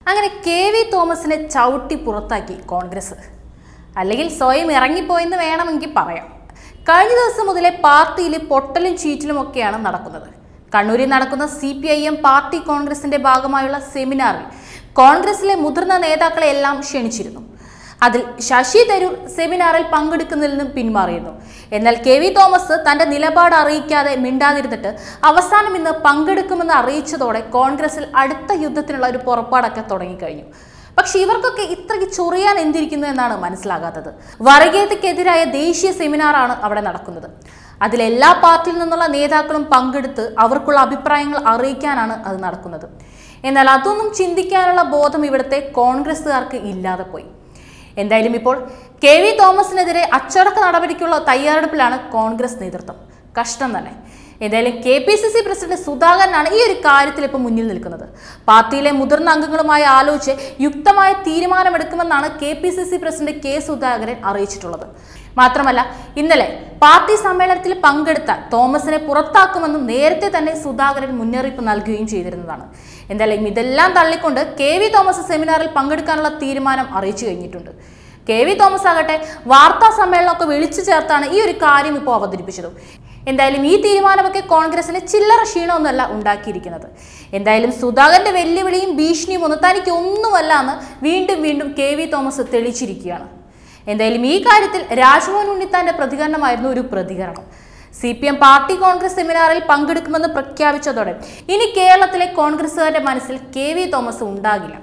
അങ്ങനെ K V തോമസിനെ ചവിട്ടി പുറത്താക്കി കോൺഗ്രസ് അല്ലെങ്കിൽ സ്വയം ഇറങ്ങിപ്പോയെന്ന് വേണമെങ്കിൽ പറയാം കഴിഞ്ഞ ദിവസം മുതലേ പാർട്ടിയിൽ പൊട്ടലും ചീറ്റിലും ഒക്കെയാണ് നടക്കുന്നത് കണ്ണൂരിൽ നടക്കുന്ന C P I M party കോൺഗ്രസിന്റെ ഭാഗമായുള്ള സെമിനാറിൽ കോൺഗ്രസിലെ മുതിർന്ന നേതാക്കളെ എല്ലാം ക്ഷണിച്ചിരുന്നു അതിൽ ശശി തരൂർ സെമിനാറിൽ പങ്കെടുക്കുന്നതിൽ നിന്നും പിന്മാറിയിരുന്നു എന്നാൽ കെ വി തോമസ് തന്റെ നിലപാട് അറിയിക്കാതെ മിണ്ടാതിരുന്നിട്ട് അവസാനം ഇന്ന് പങ്കെടുക്കുമെന്ന് അറിയിച്ചതോടെ കോൺഗ്രസിൽ അടുത്ത യുദ്ധത്തിനുള്ള ഒരു പുറപ്പാടൊക്കെ തുടങ്ങിക്കഴിഞ്ഞു പക്ഷെ ഇവർക്കൊക്കെ ഇത്രയ്ക്ക് ചൊറിയാൻ എന്തിരിക്കുന്നു എന്നാണ് മനസ്സിലാകാത്തത് വർഗീയതയ്ക്കെതിരായ ദേശീയ സെമിനാറാണ് അവിടെ നടക്കുന്നത് അതിൽ എല്ലാ പാർട്ടിയിൽ നിന്നുള്ള നേതാക്കളും പങ്കെടുത്ത് അവർക്കുള്ള അഭിപ്രായങ്ങൾ അറിയിക്കാനാണ് അത് നടക്കുന്നത് എന്നാൽ അതൊന്നും ചിന്തിക്കാനുള്ള ബോധം ഇവിടുത്തെ കോൺഗ്രസ്സുകാർക്ക് ഇല്ലാതെ പോയി എന്തായാലും ഇപ്പോൾ കെ വി തോമസിനെതിരെ അച്ചടക്ക നടപടിക്കുള്ള തയ്യാറെടുപ്പിലാണ് കോൺഗ്രസ് നേതൃത്വം കഷ്ടം തന്നെ എന്തായാലും K P C C president സുധാകരനാണ് ഈ ഒരു കാര്യത്തിൽ ഇപ്പോൾ മുന്നിൽ നിൽക്കുന്നത് പാർട്ടിയിലെ മുതിർന്ന അംഗങ്ങളുമായി ആലോചിച്ച് യുക്തമായ തീരുമാനമെടുക്കുമെന്നാണ് K P C C president K Sudhakaran അറിയിച്ചിട്ടുള്ളത് മാത്രമല്ല ഇന്നലെ പാർട്ടി സമ്മേളനത്തിൽ പങ്കെടുത്ത തോമസിനെ പുറത്താക്കുമെന്നും നേരത്തെ തന്നെ സുധാകരൻ മുന്നറിയിപ്പ് നൽകുകയും ചെയ്തിരുന്നതാണ് എന്തായാലും ഇതെല്ലാം തള്ളിക്കൊണ്ട് കെ വി തോമസ് സെമിനാറിൽ പങ്കെടുക്കാനുള്ള തീരുമാനം അറിയിച്ചു കഴിഞ്ഞിട്ടുണ്ട് കെ വി തോമസ് ആകട്ടെ വാർത്താ സമ്മേളനമൊക്കെ വിളിച്ചു ചേർത്താണ് ഈ ഒരു കാര്യം ഇപ്പോൾ അവതരിപ്പിച്ചത് എന്തായാലും ഈ തീരുമാനമൊക്കെ കോൺഗ്രസിന് ചില്ലറ ക്ഷീണമൊന്നുമല്ല ഉണ്ടാക്കിയിരിക്കുന്നത് എന്തായാലും സുധാകരന്റെ വെല്ലുവിളിയും ഭീഷണിയും ഒന്നും തനിക്ക് ഒന്നുമല്ല എന്ന് വീണ്ടും വീണ്ടും കെ വി തോമസ് തെളിയിച്ചിരിക്കുകയാണ് എന്തായാലും ഈ കാര്യത്തിൽ രാജ്മോഹൻ ഉണ്ണിത്താന്റെ പ്രതികരണമായിരുന്നു ഒരു പ്രതികരണം C P M party Congress സെമിനാറിൽ പങ്കെടുക്കുമെന്ന് പ്രഖ്യാപിച്ചതോടെ ഇനി കേരളത്തിലെ കോൺഗ്രസുകാരുടെ മനസ്സിൽ കെ വി തോമസ് ഉണ്ടാകില്ല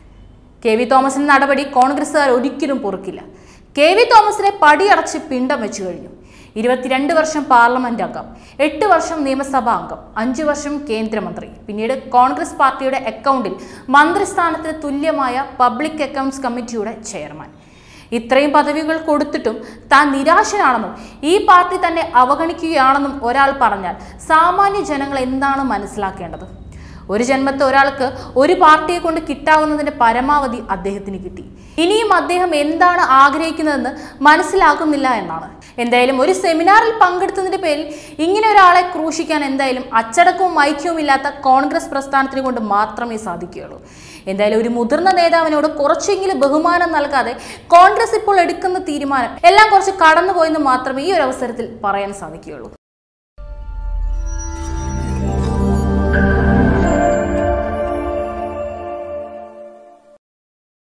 കെ വി തോമസിന്റെ നടപടി കോൺഗ്രസുകാർ ഒരിക്കലും പൊറുക്കില്ല കെ വി തോമസിനെ പടിയടച്ച് പിണ്ടം വെച്ചു കഴിഞ്ഞു ഇരുപത്തിരണ്ട് വർഷം പാർലമെന്റ് അംഗം എട്ട് വർഷം നിയമസഭാ അംഗം അഞ്ചു വർഷം കേന്ദ്രമന്ത്രി പിന്നീട് കോൺഗ്രസ് പാർട്ടിയുടെ അക്കൗണ്ടിൽ മന്ത്രിസ്ഥാനത്തിന് തുല്യമായ പബ്ലിക് അക്കൗണ്ട്സ് കമ്മിറ്റിയുടെ ചെയർമാൻ ഇത്രയും പദവികൾ കൊടുത്തിട്ടും താൻ നിരാശനാണെന്നും ഈ പാർട്ടി തന്നെ അവഗണിക്കുകയാണെന്നും ഒരാൾ പറഞ്ഞാൽ സാമാന്യ ജനങ്ങൾ എന്താണ് മനസ്സിലാക്കേണ്ടത് ഒരു ജന്മത്തെ ഒരാൾക്ക് ഒരു പാർട്ടിയെ കൊണ്ട് കിട്ടാവുന്നതിന്റെ പരമാവധി അദ്ദേഹത്തിന് കിട്ടി ഇനിയും അദ്ദേഹം എന്താണ് ആഗ്രഹിക്കുന്നതെന്ന് മനസ്സിലാക്കുന്നില്ല എന്നാണ് എന്തായാലും ഒരു സെമിനാറിൽ പങ്കെടുത്തതിന്റെ പേരിൽ ഇങ്ങനെ ഒരാളെ ക്രൂശിക്കാൻ എന്തായാലും അച്ചടക്കവും ഐക്യവും ഇല്ലാത്ത കോൺഗ്രസ് പ്രസ്ഥാനത്തിന് കൊണ്ട് മാത്രമേ സാധിക്കുകയുള്ളൂ എന്തായാലും ഒരു മുതിർന്ന നേതാവിനോട് കുറച്ചെങ്കിലും ബഹുമാനം നൽകാതെ കോൺഗ്രസ് ഇപ്പോൾ എടുക്കുന്ന തീരുമാനം എല്ലാം കുറച്ച് കടന്നുപോയെന്ന് മാത്രമേ ഈ ഒരു അവസരത്തിൽ പറയാൻ സാധിക്കുകയുള്ളൂ